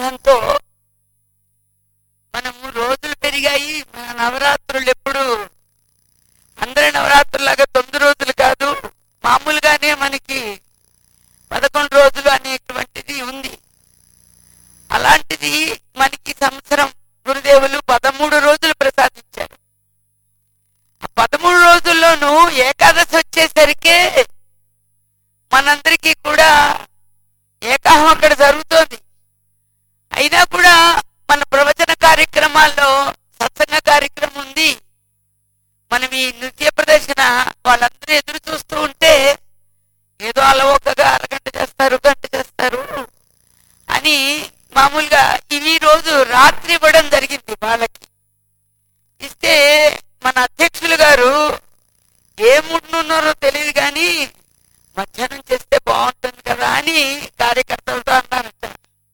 ఉత్సాహంతో మనము రోజులు పెరిగాయి మన నవరాత్రులు ఎప్పుడు అందరి నవరాత్రులాగా తొమ్మిది రోజులు కాదు మామూలుగానే మనకి పదకొండు రోజులు అనేటువంటిది ఉంది అలాంటిది మనకి సంవత్సరం గురుదేవులు పదమూడు రోజులు ప్రసాదించారు ఆ పదమూడు రోజుల్లోనూ ఏకాదశి వచ్చేసరికి మనందరికీ కూడా ఏకాహం అక్కడ జరుగుతోంది అయినా కూడా మన ప్రవచన కార్యక్రమాల్లో సత్సంగ కార్యక్రమం ఉంది మనం ఈ నృత్య ప్రదర్శన వాళ్ళందరూ ఎదురు చూస్తూ ఉంటే ఏదో అలవోకగా అరగంట చేస్తారు గంట చేస్తారు అని మామూలుగా ఇవి రోజు రాత్రి ఇవ్వడం జరిగింది వాళ్ళకి ఇస్తే మన అధ్యక్షులు గారు ఏ ముడ్నున్నారో తెలియదు కానీ మధ్యాహ్నం చేస్తే బాగుంటుంది కదా అని కార్యకర్తలతో అన్నారట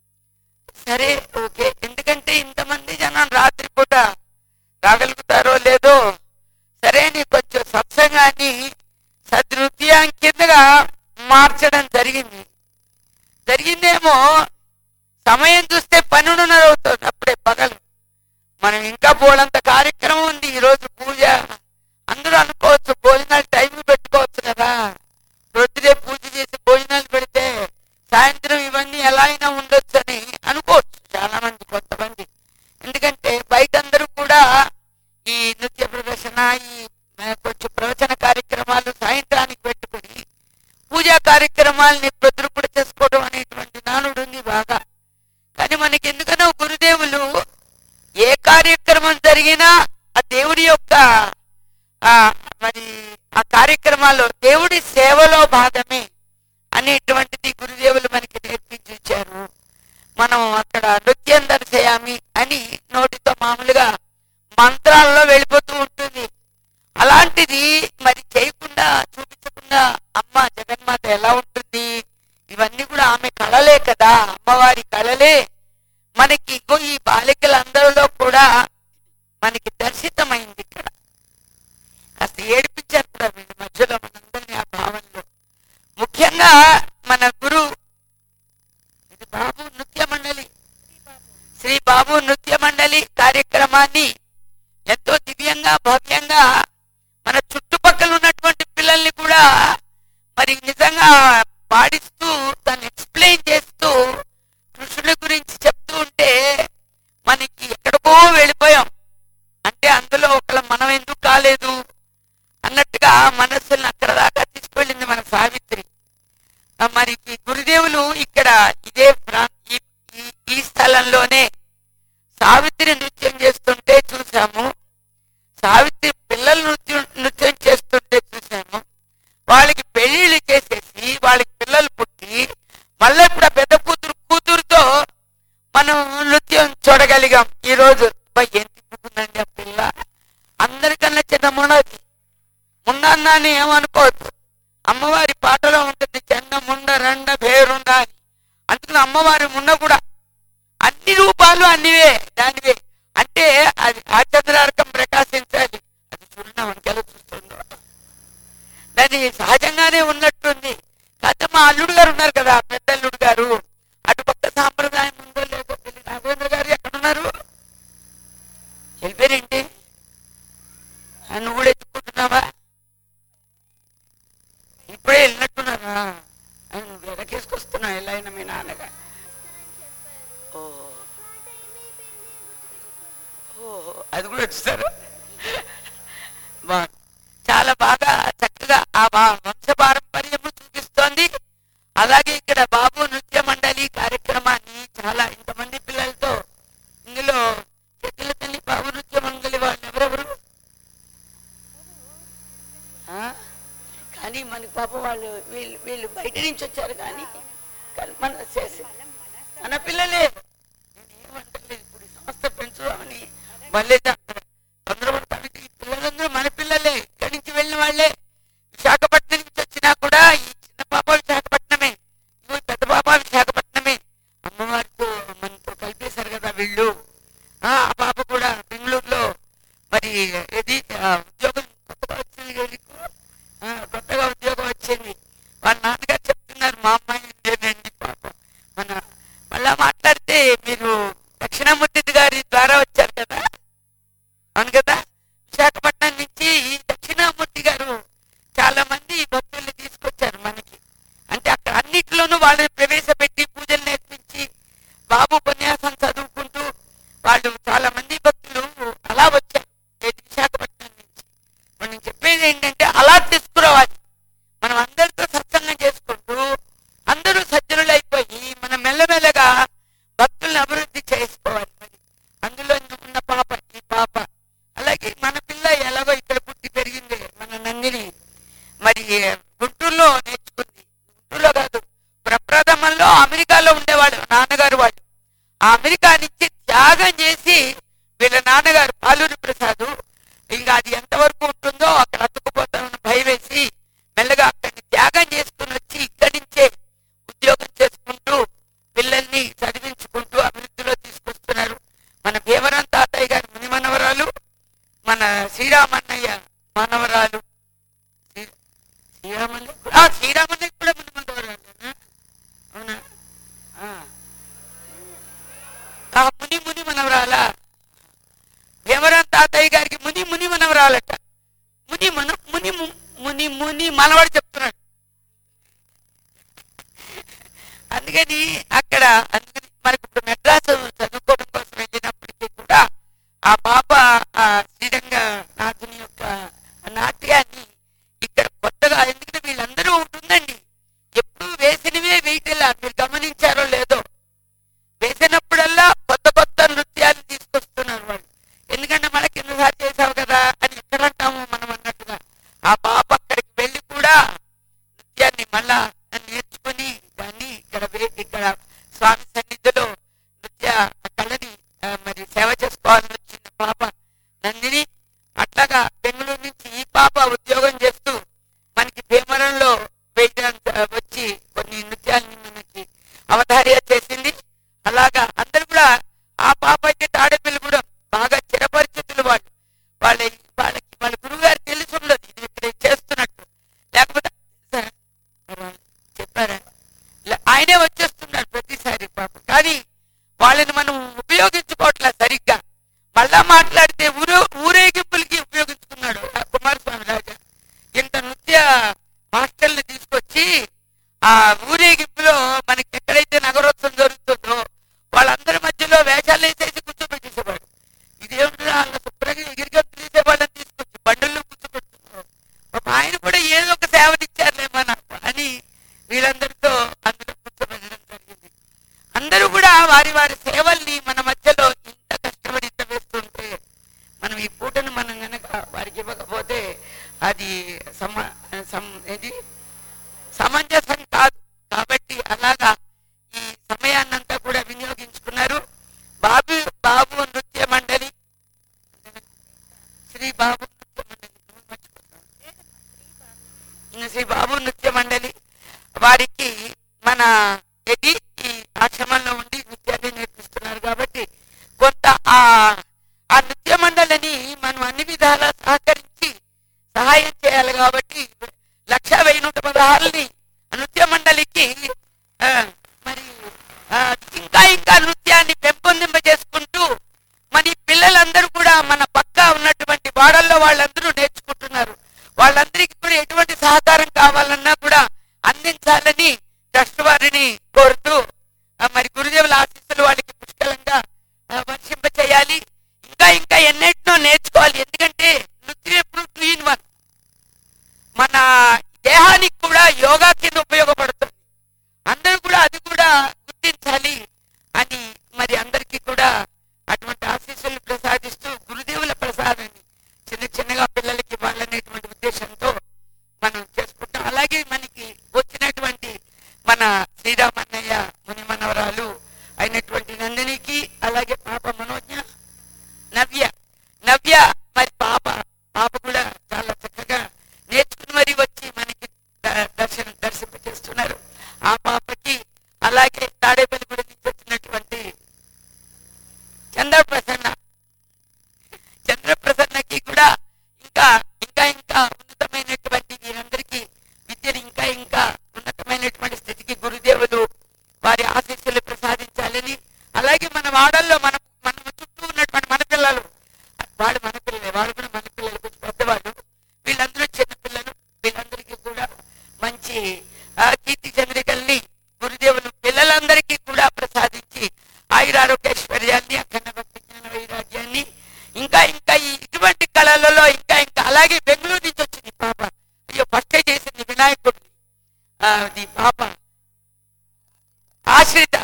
సరే ఓకే ఎందుకంటే ఇంతమంది జనం రాత్రిపూట రాగలుగుతారో లేదో సరే నీ కొంచెం సత్సంగాన్ని సదృత్యం కిందగా మార్చడం జరిగింది జరిగిందేమో సమయం చూస్తే పన్నెండున్నర అవుతుంది అప్పుడే పగలు మనం ఇంకా బోలంత కార్యక్రమం ఉంది ఈ రోజు పూజ అందరూ అనుకోవచ్చు భోజనాలు టైం పెట్టుకోవచ్చు కదా ప్రొద్దునే పూజ చేసి భోజనాలు పెడితే సాయంత్రం ఇవన్నీ ఎలా అయినా ఉండొచ్చు అని అనుకోవచ్చు చాలా మంది కొంతమంది ఎందుకంటే బయట అందరూ కూడా ఈ నృత్య ప్రదర్శన ఈ ఆ, కొంచెం ప్రవచన కార్యక్రమాలు సాయంత్రానికి పెట్టుకుని పూజా కార్యక్రమాలని ప్రొద్దురుపుడు చేసుకోవడం అనేటువంటి నానుడు ఉంది బాగా కానీ మనకి ఎందుకనో గురుదేవులు ఏ కార్యక్రమం జరిగినా ఆ దేవుడి యొక్క ఆ మరి ఆ కార్యక్రమాల్లో దేవుడి సేవలో భాగమే అనేటువంటిది గురుదేవులు మనకి నేర్పించి ఇచ్చారు మనం అక్కడ నృత్యం దర్శయామి అని నోటితో మామూలుగా మంత్రాల్లో వెళ్ళిపోతూ ఉంటుంది అలాంటిది మరి చేయకుండా చూపించకుండా అమ్మ జగన్మాత ఎలా ఉంటుంది ఇవన్నీ కూడా ఆమె కళలే కదా అమ్మవారి కళలే మనకి ఇగో ఈ బాలికలందరిలో కూడా మనకి దర్శితమైంది ఇక్కడ కాస్త ఏడిపించారు కూడా వీళ్ళ మధ్యలో మనందరినీ ఆ భావనలో ముఖ్యంగా మన గురు ఇది బాబు నృత్య మండలి శ్రీ బాబు నృత్య మండలి కార్యక్రమాన్ని ఎంతో దివ్యంగా భవ్యంగా మన చుట్టుపక్కల ఉన్నటువంటి పిల్లల్ని కూడా మరి నిజంగా పాడిస్తూ దాన్ని ఎక్స్ప్లెయిన్ చేస్తూ కృష్ణుడి గురించి చెప్తూ ఉంటే మనకి ఎక్కడికో వెళ్ళిపోయాం అంటే అందులో ఒకళ్ళ మనం ఎందుకు కాలేదు అన్నట్టుగా మనస్సుల్ని అక్కడ దాకా తీసుకెళ్ళింది మన సావిత్రి ఆ మరి ఈ గురుదేవులు ఇక్కడ ఇదే ప్రా- ఈ- ఈ- ఈ స్థలంలోనే సావిత్రి నృత్యం చేస్తుంటే చూసాము సావిత్రి పిల్లలు నృత్యం నృత్యం చేస్తుంటే చూసాము వాళ్ళకి పెళ్లిళ్ళు చేసేసి వాళ్ళకి పిల్లలు పుట్టి మళ్ళీ ఇప్పుడు ఆ పెద్ద కూతురు కూతురుతో మనం నృత్యం చూడగలిగాం ఈ రోజు అబ్బా, ఏం తిప్పుకుందండి ఆ పిల్ల అందరికన్నా చిన్న మునది మున్న అని ఏమనుకోవద్దు అమ్మవారి పాటలో ఉంటుంది చెన్న ముండ రెండ పేరుండ అని అందుకని అమ్మవారి మున్న కూడా అన్ని రూపాలు అన్నివే దానివే అంటే అది ఆచంద్రార్కం ప్రకాశించాలి అది చూడండి మనకి ఎలా చూస్తుందో దాని సహజంగానే ఉన్నట్టుంది కాకపోతే మా అల్లుడు గారు ఉన్నారు కదా పెద్ద అల్లుడు గారు అటు పక్క సాంప్రదాయం ఉందో లేదో తెలియదు రాఘవేంద్ర గారు ఎక్కడ ఉన్నారు వెళ్ళిపోయారేంటి ఆ, నువ్వు కూడా ఎత్తుకుంటున్నావా ఇప్పుడే వెళ్ళినట్టున్నారా ఆ, నువ్వు వెనకేసుకొస్తున్నావు ఎలా అయినా మీ నాన్నగా ఓ ఓ అది కూడా వచ్చేసారు బాగుంది చాలా బాగా చక్కగా ఆ వా- వంశ పారంపర్యము చూపిస్తోంది అలాగే ఇక్కడ బాబు నృత్య మండలి కార్యక్రమాన్ని చాలా ఇంతమంది పిల్లలతో ఇందులో చెట్ల తల్లి బాబు నృత్య మండలి వాళ్ళు ఎవరెవరు ఆ? కానీ మనకి పాప వాళ్ళు వీళ్ళు వీళ్ళు బయట నుంచి వచ్చారు కానీ కానీ మన చేసి మన పిల్లలే నేను ఏమంటలేదు ఇప్పుడు ఈ సంస్థ పెంచుదామని మళ్ళీ తొందరపడతాను ఈ పిల్లలందరూ మన పిల్లలే ఇక్కడి నుంచి వెళ్ళిన వాళ్ళే విశాఖపట్నం నుంచి వచ్చినా కూడా ఈ చిన్న పాప విశాఖపట్నమే ఇదిగో ఈ పెద్ద పాప విశాఖపట్నమే అమ్మవారితో మనతో కలిపేశారు కదా వీళ్ళు ఆ ఆ పాప కూడా బెంగళూరులో మరి ఇది ఆ, ఉద్యోగం కొత్తగా వచ్చింది కదా నీకు? ఆ, కొత్తగా ఉద్యోగం వచ్చింది వాళ్ళ నాన్నగారు చెప్తున్నారు మా అమ్మాయి ఇదేనండి పాపం మన మళ్ళా మాట్లాడితే మీరు బాబు ఉపన్యాసం చదువుకుంటూ వాళ్ళు చాలా మంది భక్తులు అలా వచ్చారు ఏది విశాఖపట్నం నుంచి ఇప్పుడు నేను చెప్పేది ఏంటంటే అలా తీసుకురావాలి మనం అందరితో సత్సంగం చేసుకుంటూ అందరూ సజ్జనులు అయిపోయి మనం మెల్లమెల్లగా భక్తుల్ని అభివృద్ధి చేసుకోవాలి మరి అందులో ఉన్న పాప ఈ పాప అలాగే మన పిల్ల ఎలాగో ఇక్కడ పుట్టి పెరిగింది మన నందిని మరి గుంటూరులో నేర్చుకుంది గుంటూరులో కాదు ప్రప్రథమంలో అమెరికాలో ఉండేవాడు నాన్నగారు వాళ్ళు ఆ అమెరికా నుంచి త్యాగం చేసి వీళ్ళ నాన్నగారు పాలూరి ప్రసాద్ ఇంకా అది ఎంతవరకు ఉంటుందో అక్కడ అతుకుపోతామని భయం వేసి మెల్లగా అక్కడిని త్యాగం చేసుకుని వచ్చి ఇక్కడి నుంచే ఉద్యోగం చేసుకుంటూ పిల్లల్ని చదివించుకుంటూ అభివృద్ధిలో తీసుకొస్తున్నారు మన భీమరం తాతయ్య గారి ముని మనవరాలు మన శ్రీరామన్నయ్య మనవరాలు శ్రీ- శ్రీరామన్నయ్య కూడా- ఆ, శ్రీరామన్నయ్య కూడా ముని మనవరాలేనా అవునా ఆ. ఆ ముని ముని మనవరాలా భీమరం తాతయ్య గారికి ముని ముని మనవరాలట ముని మన ముని ము- ముని ముని మనవాడు చెప్తున్నాడు అందుకని అక్కడ అందుకని మనకి ఇప్పుడు మెడ్రాస్ చదువుకోవడం కోసం వెళ్ళినప్పటికీ కూడా ఆ పాప ఆ శ్రీరంగ నాథుని యొక్క నాట్యాన్ని ఇక్కడ కొత్తగా ఎందుకంటే వీళ్ళందరూ ఒకటి ఉందండి ఎప్పుడు వేసినవే వేయటలా మీరు గమనించారో లేదో వేసినప్పుడల్లా కొత్త కొత్త నృత్యాలు తీసుకొస్తున్నారు వాళ్ళు ఎందుకంటే మనకి ఎన్నిసార్లు చేసావు కదా అని ఎక్కడ అంటాము మనం అన్నట్టుగా ఆ పాప అక్కడికి వెళ్ళి కూడా నృత్యాన్ని మళ్ళా నేర్చుకుని దాన్ని ఇక్కడ వే- ఇక్కడ స్వామి సన్నిధిలో నృత్య కళని ఆ, మరి సేవ చేసుకోవాలని వచ్చిన పాప నందిని అట్లాగా బెంగళూరు నుంచి ఈ పాప ఉద్యోగం చేస్తూ మనకి భీమవరంలో వేయడానికి వచ్చి కొన్ని నృత్యాలని మనకి అవధార్య చేసింది అలాగా అందరు కూడా ఆ పాప అయితే తాడేపల్లి కూడా బాగా చిరపరిచితులు వాళ్ళు వాళ్ళ వాళ్ళకి వాళ్ళ గురువు గారు తెలిసి ఉండదు ఇది ఇక్కడ చేస్తున్నట్టు లేకపోతే సార్ మరి చెప్పారా ఇలా ఆయనే వచ్చేస్తున్నారు ప్రతిసారి పాప కానీ వాళ్ళని మనం ఉపయోగించుకోవట్లేదు సరిగ్గా మళ్ళా మాట్లాడితే ఊరు ఊరేగింపులకి ఉపయోగించుకున్నాడు ఆ కుమారస్వామి రాజా ఇంత నృత్య మాస్టర్ని తీసుకొచ్చి ఆ ఊరేగింపులో మనకి ఎక్కడైతే నగరోత్సవం జరుగుతుందో వాళ్ళందరి మధ్యలో వేషాలు వేసేసి కూర్చోబెట్టేసేవాడు ఇదేమిటి వాళ్ళ శుభ్రంగా ఎగిరిగంతులు తీసేవాళ్ళని తీసుకొచ్చి బండుల్లో కూర్చోబెడుతున్నారు పాపం ఆయన కూడా ఏదో ఒక సేవనిచ్చారులే మనకు అని వీళ్ళందరితో అందులో కూర్చోబెట్టడం జరిగింది అందరూ కూడా వారి వారి సేవల్ని మన మధ్యలో ఇంత కష్టపడి ఇంత వేస్తుంటే మనం ఈ పూటను మనం గనక వారికి ఇవ్వకపోతే అది సమ సమ ఇది సమంజసం కాదు కాబట్టి అలాగా ఈ సమయాన్నంతా కూడా వినియోగించుకున్నారు బాబు బాబు నృత్య మండలి శ్రీ బాబు నృత్య మండలి నువ్వు మర్చిపోతావు. ఇంకా శ్రీ బాబు నృత్య మండలి వారికి మన ఇది ఈ ఆశ్రమంలో ఉండి నృత్యాన్ని నేర్పిస్తున్నారు కాబట్టి కొంత ఆ ఆ నృత్య మండలిని మనం అన్ని విధాలా సహకరించి సహాయం చేయాలి కాబట్టి లక్ష వెయ్యి నూట పదహారుని నృత్య మండలికి ఆ, మరి ఆ, ఇంకా ఇంకా నృత్యాన్ని పెంపొందింపజేసుకుంటూ మరి పిల్లలందరూ కూడా మన పక్క ఉన్నటువంటి వాడల్లో వాళ్ళందరూ నేర్చుకుంటున్నారు వాళ్ళందరికీ కూడా ఎటువంటి సహకారం కావాలన్నా కూడా అందించాలని ట్రస్ట్ వారిని కోరుతూ ఆ, మరి గురుదేవుల ఆశీస్సులు వాళ్ళకి పుష్కలంగా ఆ, వర్షింప చేయాలి ఇంకా ఇంకా ఎన్నెన్నో నేర్చుకోవాలి ఎందుకంటే నృత్యం ఎప్పుడు టూ ఇన్ వన్ మన దేహానికి కూడా యోగా కింద ఉపయోగపడుతుంది అందరూ కూడా అది కూడా గుర్తించాలి అని మరి అందరికీ కూడా అటువంటి ఆశీస్సులు ప్రసాదిస్తూ గురుదేవుల ప్రసాదాన్ని చిన్న చిన్నగా పిల్లలకి ఇవ్వాలనేటువంటి ఉద్దేశంతో మనం చేసుకుంటాం అలాగే మనకి వచ్చినటువంటి మన శ్రీరామన్నయ్య ముని మనవరాలు అయినటువంటి నందినికి అలాగే పాప మనోజ్ఞ నవ్య నవ్య మరి పాప పాప కూడా చాలా చక్కగా నేర్చుకుని మరి వచ్చి మనకి ద- దర్శనం దర్శింపజేస్తున్నారు ఆ పాపకి అలాగే తాడేపల్లిగూడ నుంచి వచ్చినటువంటి చంద్ర ప్రసన్న చంద్ర ప్రసన్నకి కూడా ఇంకా ఇంకా ఇంకా ఉన్నతమైనటువంటి వీరందరికీ విద్యను ఇంకా ఇంకా ఉన్నతమైనటువంటి స్థితికి గురుదేవులు వారి ఆశీస్సులు ప్రసాదించాలని అలాగే మన వాడల్లో మన మన చుట్టూ ఉన్నటువంటి మన పిల్లలు వాడు మన పిల్లలే వాడు కూడా మన పిల్లలు కొంచెం పెద్దవాళ్ళు వీళ్ళందరూ చిన్న పిల్లలు వీళ్ళందరికీ కూడా మంచి ఆ, కీర్తి చంద్రికల్ని గురుదేవులు పిల్లలందరికీ కూడా ప్రసాదించి ఆయురారోగ్యైశ్వర్యాన్ని అఖండ భక్తి జ్ఞాన వైరాగ్యాన్ని ఇంకా ఇంకా ఈ ఇటువంటి కళలలో ఇంకా ఇంకా అలాగే బెంగళూరు నుంచి వచ్చింది ఈ పాప అయ్యో ఫస్ట్ చేసింది వినాయకుడు అది పాప ఆశ్రిత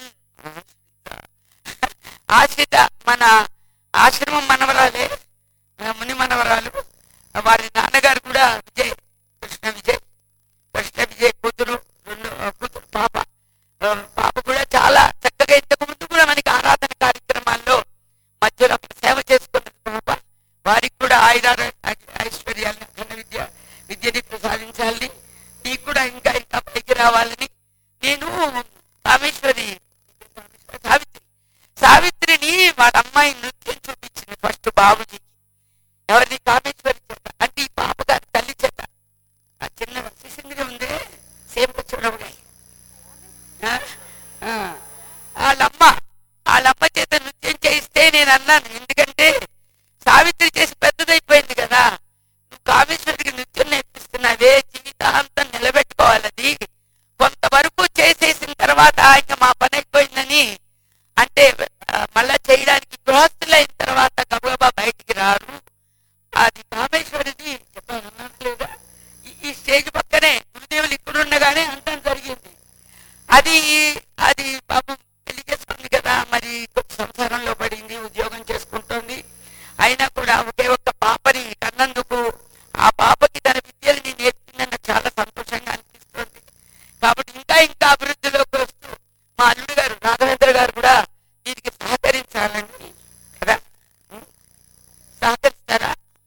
ఆశ్రిత మన ఆశ్రమం మనవరాలే ఆ, ముని మనవరాలు ఆ, వారి నాన్నగారు కూడా విజయ్ కృష్ణ విజయ్ కృష్ణ విజయ్ కూతురు రెండు ఆ, కూతురు పాప ఆ, పాప కూడా చాలా చక్కగా ఇంతకు ముందు కూడా మనకి ఆరాధన కార్యక్రమాల్లో మధ్యలో అక్కడ సేవ చేసుకున్నది పాప వారికి కూడా ఆయుధ ఐశ్వర్యాలను ఘన విద్య విద్యని ప్రసాదించాలని నీకు కూడా ఇంకా ఇంకా పైకి రావాలని నేను కామేశ్వరి సావిత్రి సావిత్రిని వాళ్ళ అమ్మాయి నృత్యం చూపించింది ఫస్ట్ బాబుజీకి ఎవరిని కామేశ్వరి చేత అంటే ఈ పాప గారి తల్లి చేత ఆ చిన్న శిశుంగిరి ఉందే సేమ్ చూడవుగాయి వాళ్ళమ్మ వాళ్ళమ్మ చేత నృత్యం చేయిస్తే నేను అన్నాను ఎందుకంటే సావిత్రి చేసి పెద్దదైపోయింది కదా నువ్వు కామేశ్వరికి నృత్యం నేర్పిస్తున్నావే జీవితాంతం నిలబెట్టుకోవాలి అది కొంతవరకు చేసేసిన తర్వాత ఇంకా మా పని అయిపోయిందని అంటే ఆ, మళ్ళా చేయడానికి గృహస్థులైన తర్వాత గబగబా బయటికి రారు అది కామేశ్వరిది చెప్పాను అన్నాను లేదా ఈ- ఈ స్టేజ్ పక్కనే గురుదేవులు ఇక్కడ ఉండగానే అంతం జరిగింది అది అది పాపం పెళ్లి చేసుకుంది కదా మరి కొంచెం సంసారంలో పడింది ఉద్యోగం చేసుకుంటోంది అయినా కూడా ఒకే ఒక్క పాపని కన్నందుకు ఆ పాపకి తన విద్యని నేర్పిందన్న చాలా సంతోషంగా అనిపిస్తుంది కాబట్టి ఇంకా ఇంకా అభివృద్ధిలోకి వస్తూ మా అల్లుడు గారు రాఘవేంద్ర గారు కూడా దీనికి సహకరించాలని కదా ఉం? సహకరిస్తారా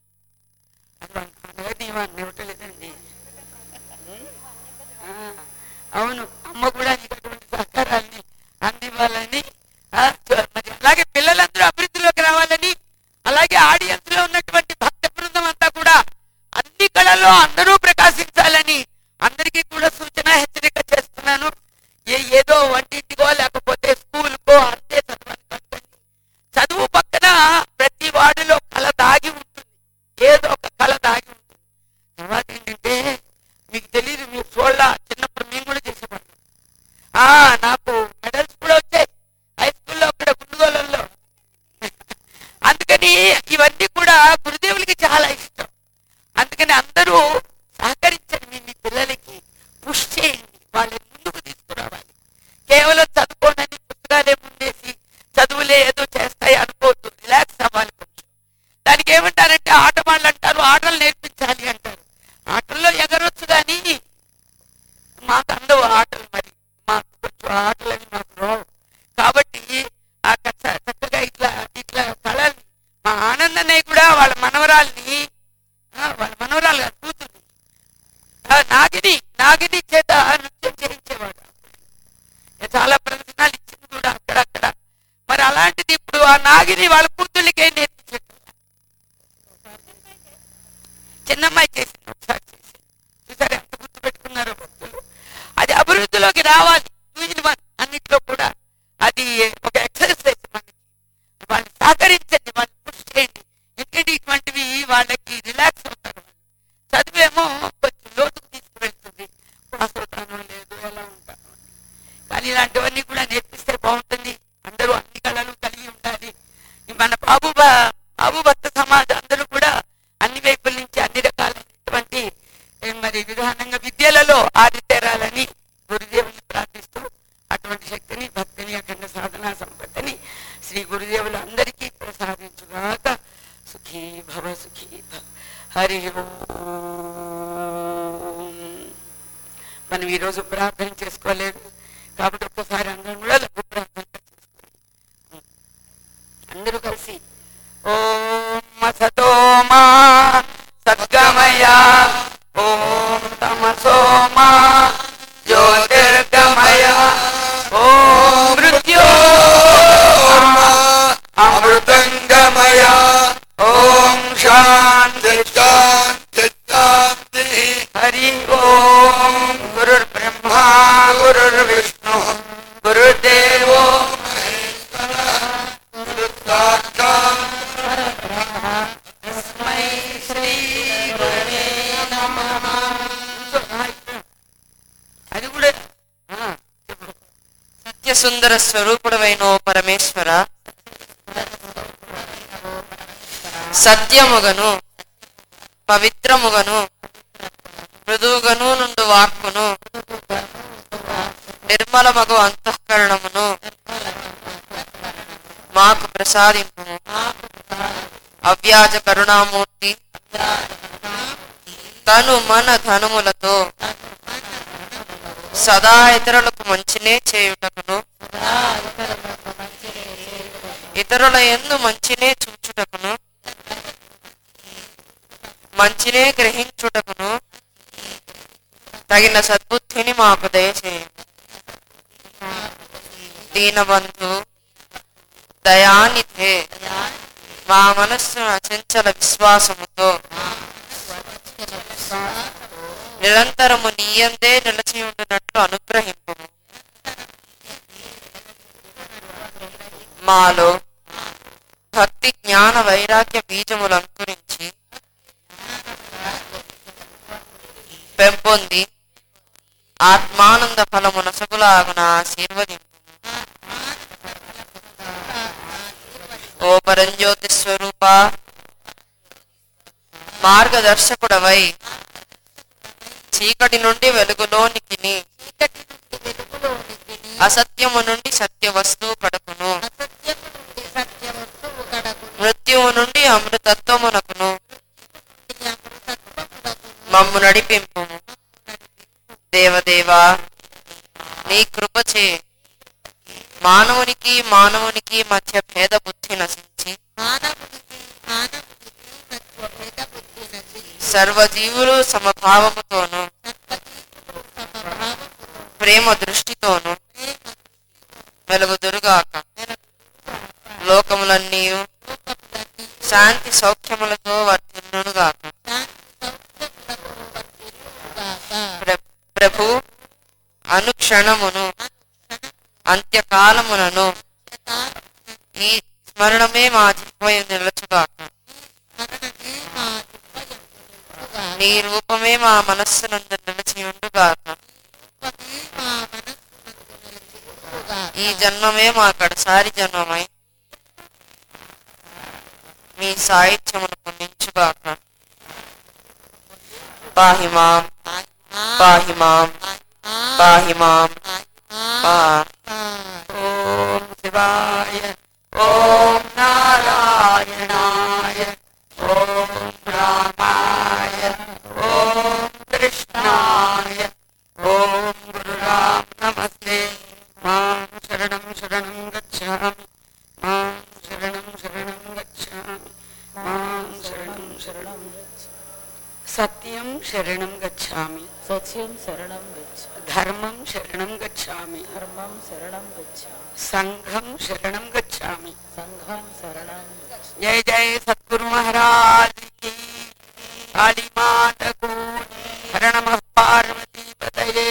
అది అనగదీవాన్ని ఇవ్వటలేదండి ఉం? ఆ, అవును అమ్మ కూడా నీకు అటువంటి సహకారాన్ని అందివ్వాలని ఆ, చ- మరి అలాగే పిల్లలందరూ అభివృద్ధిలోకి రావాలని అలాగే ఆడియన్స్ లో ఉన్నటువంటి భక్త బృందం అంతా కూడా అన్ని కళల్లో అందరూ ప్రకాశించాలని అందరికీ కూడా సూచన హెచ్చరిక చేస్తున్నాను ఏ ఏదో వంటింటికో లేకపోతే స్కూల్కో అంతే చదవని పట్టండి చదువు పక్కన ప్రతి వాడిలో కళ దాగి ఉంటుంది ఏదో ఒక కళ దాగి ఉంటుంది తర్వాత ఏంటంటే మీకు తెలియదు మీరు చూడాల చిన్నప్పుడు మేము కూడా చేసేవాళ్ళం ఆ నాకు మెడల్స్ కూడా వచ్చాయి హై స్కూల్లో అక్కడ గుండుగోళంలో అందుకని ఇవన్నీ కూడా గురుదేవులకి చాలా ఇష్టం అందుకని అందరూ సహకరించండి మీ మీ పిల్లలకి పుష్ చేయండి వాళ్ళని ముందుకు తీసుకురావాలి కేవలం చదువుకోనని పుస్తకాలే ముందేసి చదువులే ఏదో చేస్తాయి అనుకోవద్దు రిలాక్స్ అవ్వాలి కొంచెం దానికి ఏమంటారంటే ఆట వాళ్ళు అంటారు ఆటలు నేర్పించాలి అంటారు ఆటల్లో ఎగరొచ్చు కానీ మాకు అందవు ఆటలు మరి మాకు కొంచెం ఆటలని మాకు రావు కాబట్టి ఆ చ- చక్కగా ఇట్లా ఇట్లా కళల్ని మా ఆనందన్నయ్య కూడా వాళ్ళ మనవరాల్ని ఆ, వాళ్ళ మనవరాలు కాదు, కూతుర్ని ఆ, నాగిని నాగిని చేత నృత్యం చేయించేవాడు చాలా ప్రదర్శనలు ఇచ్చింది కూడా అక్కడక్కడ మరి అలాంటిది ఇప్పుడు ఆ నాగిని వాళ్ళ కూతుళ్ళకి ఏం నేర్పించట్లేదు చిన్నమ్మాయి చేసింది ఒకసారి చేసింది చూసారు ఎంత గుర్తు పెట్టుకున్నారో భక్తులు అది అభివృద్ధిలోకి రావాలి టూ వన్ అన్నిట్లో కూడా అది ఒక ఎక్సర్సైజ్ మనకి వాళ్ళని సహకరించండి వాళ్ళని పుష్ చేయండి ఎందుకంటే ఇటువంటివి వాళ్ళకి రిలాక్స్ అవుతారు వాళ్ళు చదివేమో కొంచెం లోతుకు తీసుకువెళ్తుంది పాస్ అవుతానో లేదు ఎలా ఉంటాను కానీ ఇలాంటివన్నీ కూడా నేర్పిస్తే బాగుంటుంది అందరూ అన్ని కళలు కలిగి ఉండాలి ఈ మన బాబు బ- బాబు భక్త సమాజం అందరూ కూడా అన్ని వైపుల నుంచి అన్ని రకాలైనటువంటి ఏ, మరి విధానంగా విద్యలలో ఆరితేరాలని గురుదేవుని ప్రార్థిస్తూ అటువంటి శక్తిని భక్తిని అఖండ సాధనా సంపత్తిని శ్రీ గురుదేవులు అందరికీ ప్రసాదించుగాక సుఖీ భవ సుఖీ భవ హరి ఓం మనం ఈరోజు ప్రార్థన చేసుకోలేదు కాబట్టి ఒక్కసారి అందరం కూడా లఘు ప్రార్థన చేసుకోండి అందరూ కలిసి ఓం అసతో మా సద్గమయ ఓం తమసో మా జ్యోతిర్గమయ ఓం మృత్యో అమృతంగమయ ఓం శాంతి హరి ఓం గురుర్బ్రహ్మా గురుర్విష్ణు గురుదేవో తస్మై శ్రీ గురవే నమః అది కూడా ఆ, చెప్పు. సత్య సుందర స్వరూపుడమైన ఓ పరమేశ్వర సత్యముగను పవిత్రముగను మృదువుగను నుండు వాక్కును నిర్మలమగు అంతఃకరణమును మాకు ప్రసాదింపు అవ్యాజ కరుణామూర్తి తను మన ధనములతో సదా ఇతరులకు మంచినే చేయుటకును ఇతరుల ఎందు మంచినే చూచుటకును మంచినే గ్రహించుటకును తగిన సద్బుద్ధిని మాకు దయచేయండి దీనబంధు దయానిధే మా మనస్సును అచంచల విశ్వాసముతో నిరంతరము నీయందే నిలిచి ఉండినట్లు అనుగ్రహింపు మాలో భక్తి జ్ఞాన వైరాగ్య బీజములు అంకురించి పెంపొంది ఆత్మానంద ఫలము నసగులాగున ఆశీర్వదింపు ఓ పరంజ్యోతి స్వరూప మార్గదర్శకుడవై చీకటి నుండి వెలుగులోనికి చీకటి నుండి వెలుగులోనికి అసత్యము నుండి సత్య వస్తువు కడకును అసత్యము నుండి సత్య వస్తువు కడకు మృత్యువు నుండి అమృతత్వమునకును అమృతత్వమునకు మమ్ము నడిపింపు దేవదేవా నీ కృపచే మానవునికి మానవునికి మధ్య భేద బుద్ధి నశించి మానవునికి మానవునికి మధ్య భేద బుద్ధి నశించి సర్వజీవులు సమభావముతోను సర్వజీవులు సమభావమును ప్రేమ దృష్టితోను ప్రేమ వెలుగుదురుగాక లోకములన్నీ లోకములన్నీ శాంతి సౌఖ్యములతో వర్ధిల్లునుగాక శాంతి సౌఖ్యములతో వర్ధిల్లుగాక. ప్ర- ప్రభు అనుక్షణమును అంత్యకాలమునను ఈ స్మరణమే మా జిహ్వయ నిలచుగాక మరణమే మా దివ్యయందుగాక. నీ రూపమే మా మనస్సునందు నిలిచి ఉండుగాక రూపమే మా మనస్సునందు నిలిచియుండుగాక. ఈ జన్మమే మా కడసారి జన్మమై మీ సాహిత్యమును పొందించుగాక పాహి మాం పాహి మాం పాహి మాం పా ఓం శివాయ ఓం నారాయణాయ ఓం రామాయ ఓం కృష్ణాయ ఓం గురురామ్ నమస్తే మాం శరణం శరణం గచ్ఛామి మాం శరణం శరణం గచ్ఛామి మాం శరణం శరణం సత్యం శరణం గచ్ఛామి సత్యం శరణం గచ్చ ధర్మం శరణం గచ్ఛామి ధర్మం శరణం గచ్చ సంఘం శరణం గచ్ఛామి సంఘం శరణం గచ్చ. జయ జయ సద్గురు మహారాజ్ की काली मात को हर नमः पार्वती पतये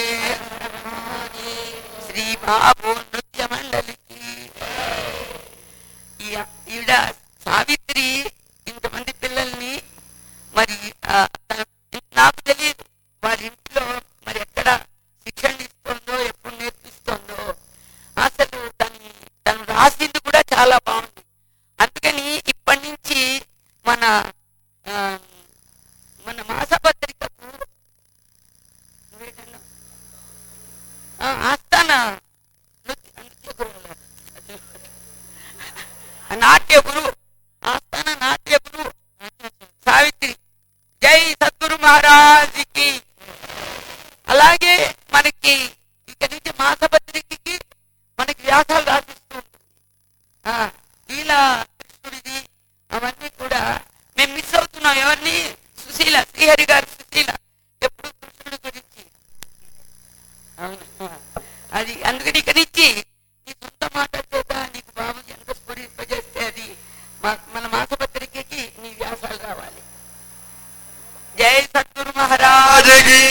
శ్రీ బాబు నృత్య మండలికి ఈ- ఈవిడ సావిత్రి ఇంతమంది పిల్లల్ని మరి ఆ, తన- నాకు తెలియదు వారి ఇంట్లో మరి ఎక్కడ శిక్షణ ఇస్తుందో ఎప్పుడు నేర్పిస్తుందో అసలు తను తను రాసింది కూడా చాలా బాగుంది అందుకని ఇప్పటి నుంచి మన ఆ, మన మాసపత్రికకు నువ్వేంటన్నావు? ఆ, ఆస్థాన నృత్య నృత్య గురువులు. నాట్య గురువు ఆస్థాన నాట్య గురువు సావిత్రి జై సద్గురు మహారాజుకి అలాగే మనకి ఇక్కడి నుంచి మాసపత్రికకి మనకి వ్యాసాలు రాసిస్తూ ఉంటుంది ఆ, లీలా కృష్ణుడిది అవన్నీ కూడా మేము మిస్ అవుతున్నాం ఎవరిని సుశీల శ్రీహరి గారు సుశీల ఎప్పుడు కృష్ణుడి గురించి అవును అది అందుకని ఇక్కడి నుంచి నీ సొంత మాట చేత నీకు బాబు ఎంత స్ఫురింపజేస్తే అది మా- మన మాసపత్రికకి నీ వ్యాసాలు రావాలి జై సద్గురు మహారాజ్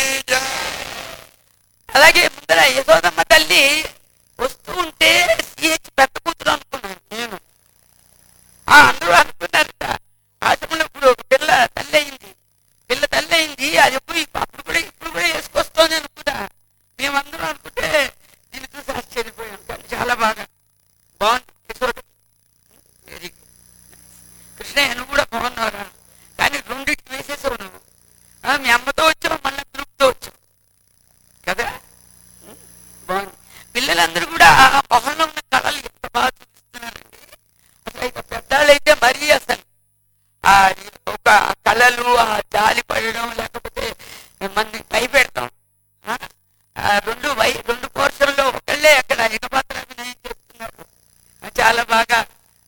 అలాగే ముందర యశోదమ్మ తల్లి వస్తూ ఉంటే సిహెచ్ పెద్ద కూతురు అనుకున్నాను నేను ఆ అందరూ అనుకున్నారట ఆశ్రమంలో ఇప్పుడు ఒక పిల్ల తల్లి అయింది పిల్ల తల్లి అయింది అది ఎప్పుడు అప్పుడు కూడా ఇప్పుడు కూడా వేసుకొస్తోంది అనుకున్నా మేమందరం అనుకుంటే దీన్ని చూసి ఆశ్చర్యపోయాం కానీ చాలా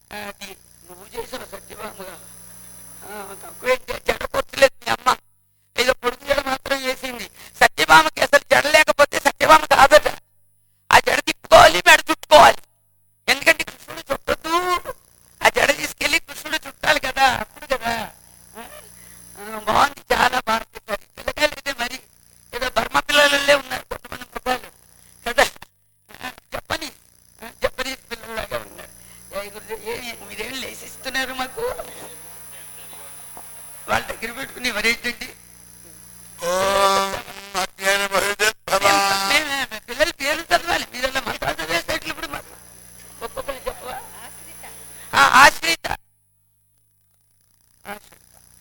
అది నువ్వు చేసిన సత్యభామగా తక్కువ జడ పొచ్చలేదు మీ అమ్మ ఏదో పొడుగు జడ మాత్రం చేసింది సత్యభామకి అసలు జడ లేకపోతే సత్యభామ కాదట ఆ జడ తిప్పుకోవాలి మెడ చుట్టుకోవాలి ఎందుకంటే కృష్ణుడు చుట్టద్దు ఆ జడ తీసుకెళ్లి కృష్ణుడు చుట్టాలి కదా అప్పుడు కదా ఆ, ఆ, బాగుంది చాలా బాగుంది మరి పిల్లకాయలు అయితే మరి ఏదో బర్మ పిల్లలే ఉన్నారు కొంతమంది ముఖాలు కదా ఆ, చెప్పని ఆ, జపనీస్ పిల్లలాగా ఉన్నారు ఏ గురుజీ, ఏ మీరేం లేసిస్తున్నారు మాకు వాళ్ళ దగ్గర పెట్టుకుని ఎవరేంటండి ఓం అజ్ఞానమహృదద్భవ మేము- మేము పిల్లల పేర్లు చదవాలి మీరు అలా మంత్రాలు చదివేస్తే ఎట్లా ఇప్పుడు మాకు ఒక్కొక్కరు చెప్పవా ఆ, ఆశ్రిత ఆశ్రిత.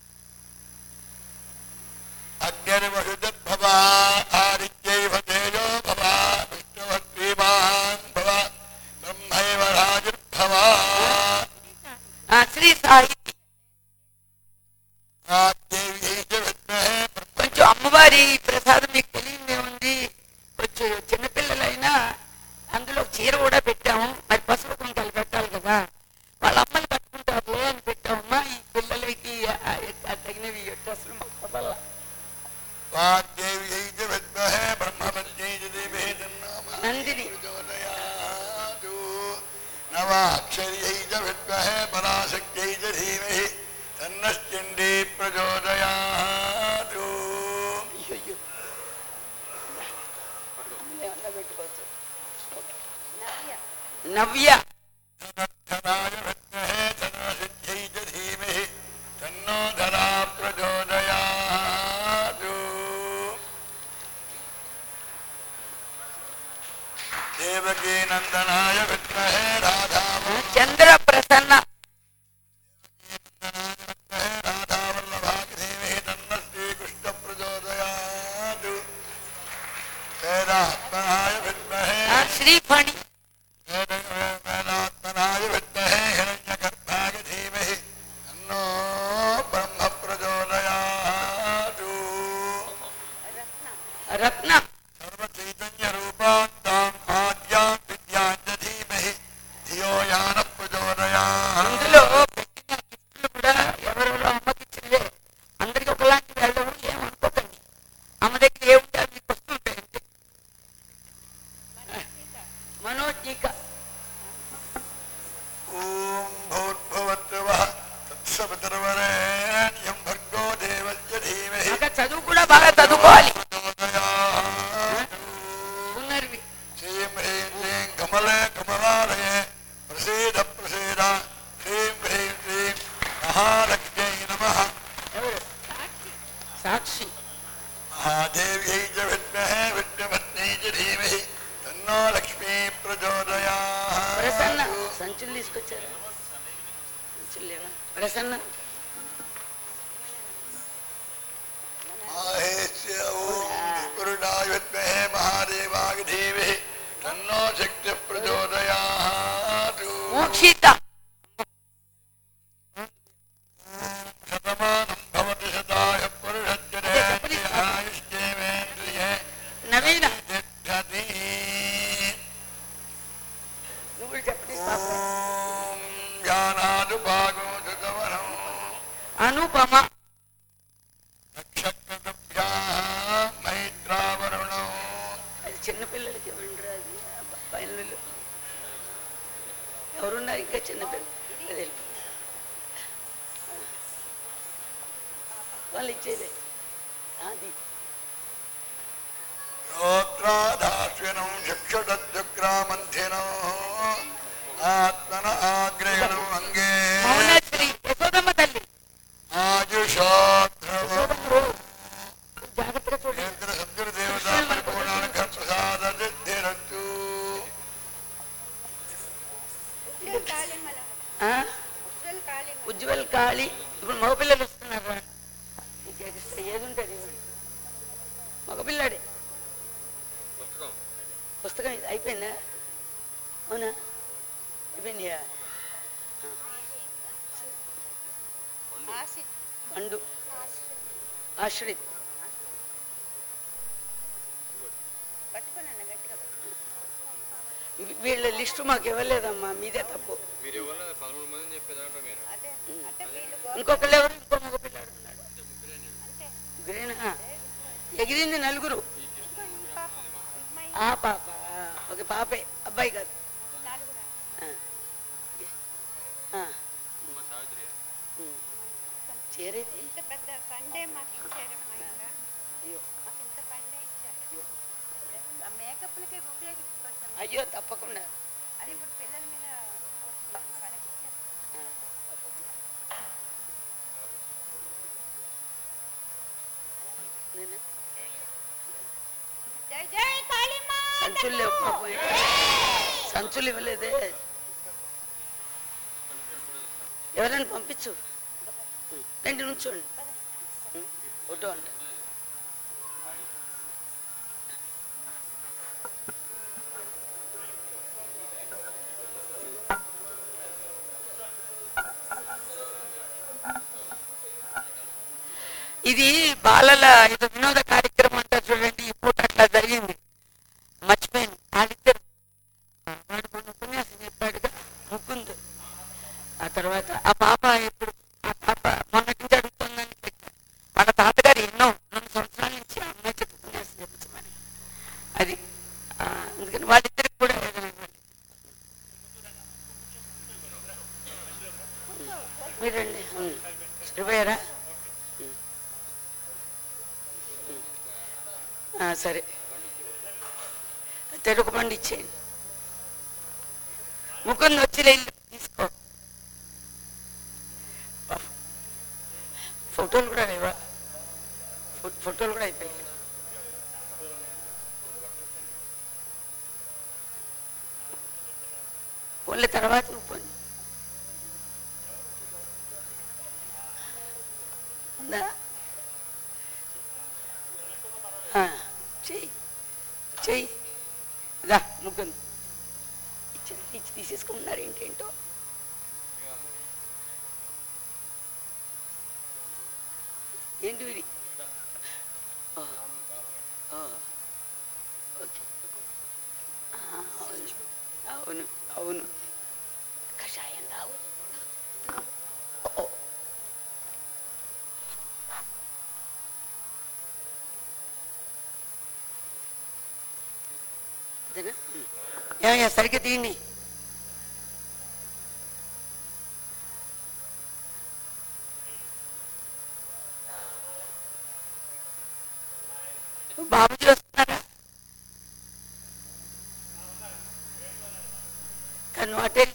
అజ్ఞానమహృదద్భవ ఆదిత్యైవ తేజో భవ విష్ణువత్రీమాన్ భవ బ్రహ్మైవ రాజుర్భవ ఆ, శ్రీ సాహితి ఆద్యై చ విద్మహే కొంచెం అమ్మవారి ప్రసాదం మీకు తెలియదే ఉంది కొంచెం చిన్నపిల్లలైనా అందులో చీర కూడా పెట్టాము మరి పసుపు కుంకాలు పెట్టాలి కదా వాళ్ళ అమ్మని కట్టుకుంటారులే అని పెట్టామమ్మా ఈ పిల్లలకి ఆ- ఆ తగినవి డ్రెస్సులు మాకు వల్ల వాగ్దేవ్యై చ విద్మహే బ్రహ్మవత్యై చ ధీమహి తన్నో నందిని ప్రచోదయాతు నవాక్షర్యై చ విద్మహే పరాశక్త్యై చ ధీమహి తన్నశ్చండీ ప్రచోదయాతు అయ్యో నవ్య ధనాయ విద్మహే ధనసిద్ధ్యై చ ధీమహి తన్నో ధరా ప్రచోదయాతు దేవకీ నందనాయ విద్మహే రాధావ చంద్ర ప్రసన్న రాధావల్లభాగ్ధీమహి తన్న శ్రీకృష్ణ ప్రచోదయాతు వేదాత్మనాయ విద్మహే ఆ, శ్రీఫణి వేదాత్మనాయ విద్మహే హిరణ్యగర్భాయ ధీమహి తన్నో బ్రహ్మ ప్రచోదయాతు రత్న సర్వచైతన్య రూపాంతాం ఆద్యాం విద్యాం చ ధీమహి ధియో యాన ప్రచోదయాత్ అందులో పెట్టిన గిఫ్ట్లు కూడా ఎవరెవరో అమ్మకి ఇచ్చినవే అందరికి ఒకలాంటి వెళ్ళవు ఏమనుకోకండి అమ్మ దగ్గర ఏముంటే అవి మీకు వస్తుంటాయి అంతే మనోజ్ఞిక ఓం భూర్భువత్వః తత్సవితుర్వరేణ్యం భర్గో దేవస్య ధీమహి ఇంకా చదువు కూడా బాగా చదువుకోవాలి ప్రచోదయాత్. ఉన్నరివి శ్రీం హ్రీం శ్రీం కమలే కమలాలయే ప్రసీద ప్రసీద శ్రీం హ్రీం శ్రీం మహాలక్ష్మై నమః ఎవరు సాక్షి మహాదేవ్యై చ విద్మహే విద్మపత్న్యై చ ధీమహి తన్నో లక్ష్మీ ప్రసన్న ప్రచోదయాత్. సంచులు తీసుకొచ్చారా సంచులు లేవా ప్రసన్న माहेश्य ॐ गुरुणाय विद्महे महादेवाय धीमहि तन्नो शक्तिः प्रचोदयात् మోక్షిత शतमानं भवति शताय पुरुषज्जनेन्द्रिये నవీన तिष्ठति నువ్వు చెప్పండి ॐ ज्ञानादुभागो धृतवनम् అనుపమ नक्षत्रभ्याः मैत्रावरुणौ అది చిన్నపిల్లలకి ఇవ్వండి అది పైనలు ఎవరున్నారు ఇంకా చిన్నపిల్లలు అదే వాళ్ళు ఇచ్చేదే అది శ్రోత్రాధాశ్వినం చక్షుడద్దుగ్రామంథినో ఆత్మన ఆగ్రహణం అంగే మౌనశ్రీ యశోదమ్మ తల్లి ఆయుషోద్రవ యశోదమ్మ జాగ్రత్తగా చూడండి కేంద్ర సద్గురు దేవతా పరిపూర్ణానుగ్రహ ప్రసాద సిద్ధిరస్తు ఆ? ఉజ్వల్ కాళీ ఇప్పుడు మగపిల్లలు వస్తున్నారు రా. నీకు ఏది ఇష్టం? ఏది ఉంటుంది ఇవ్వండి. మగపిల్లాడే పుస్తకం ఇది అయిపోయిందా అవునా అయిపోయిందా పండు ఆశ్రిత్ వీ- వీళ్ళ లిస్టు మాకు ఇవ్వలేదమ్మా మీదే తప్పు మీరు ఎవరు పదమూడు మంది ఇంకొకళ్ళు ఎవరు ఇంకో మగ పిల్లాడు ఉన్నాడు ముగ్గురేనా ఎగిరింది నలుగురు ఆ పాప ఒక పాపే అబ్బాయి కాదు ఆ. ఆ. ఉమ్. చేరేది ఇంత పెద్ద పండే మాకు ఇచ్చారమ్మా ఇంకా అయ్యో మాకు ఇంత పండే ఇచ్చారు ఆ మేకప్లకే ఉపయోగించుకోవచ్చు అయ్యో తప్పకుండా అది ఇప్పుడు పిల్లల మీద వాళ్ళకి ఇచ్చారు ఆ, తప్పకుండా. నేనా? జై జై కాళీమా సంచులు లేవు పాపం సంచులు ఇవ్వలేదే ఎవరైనా పంపించు రెండు నుంచోండి ఉం, ఫోటో అంట ఇది బాలల ఇది వినోద కార్యక్రమం అంటారు చూడండి ఈ పూట అట్లా జరిగింది మర్చిపోయాను వాళ్ళిద్దరు వాడు మొన్న ఉపన్యాసం చెప్పాడుగా ముకుంద్ ఆ తర్వాత ఆ పాప ఇప్పుడు ఆ పాప మొన్నటి నుంచి అడుగుతుందని పెట్టారు వాళ్ళ తాతగారు ఎన్నో రెండు సంవత్సరాల నుంచి ఆ అమ్మాయి చెప్పి ఉపన్యాసం చెప్తామని అది ఆ, అందుకని వాళ్ళిద్దరికి కూడా ఏదైనా ఇవ్వండి. మీరండి ఉం. సరిపోయారా ఉం. ఉం. ఆ, సరే తెలుగు పండు ఇచ్చేయండి ముకుంద్ వచ్చి ఇల్లు తీసుకో ఫోటోలు కూడా లేవా ఫో- ఫోటోలు కూడా అయిపోయాయి ఓన్లీ తర్వాత ఊపండి ఉందా ఆ, చెయ్యి చెయ్యి రా ముగ్గురు ఇచ్చి ఇచ్చి తీసేసుకుంటున్నారు ఏంటేంటో ఏంటి వీడి ఓ, ఓ, ఓకే ఆ, అవును అవును అవును కషాయం తాగు ఓ, ఇదేనా? ఏమయ్యా సరిగ్గా తీయండి బాబు చూస్తున్నారా కానీ అటే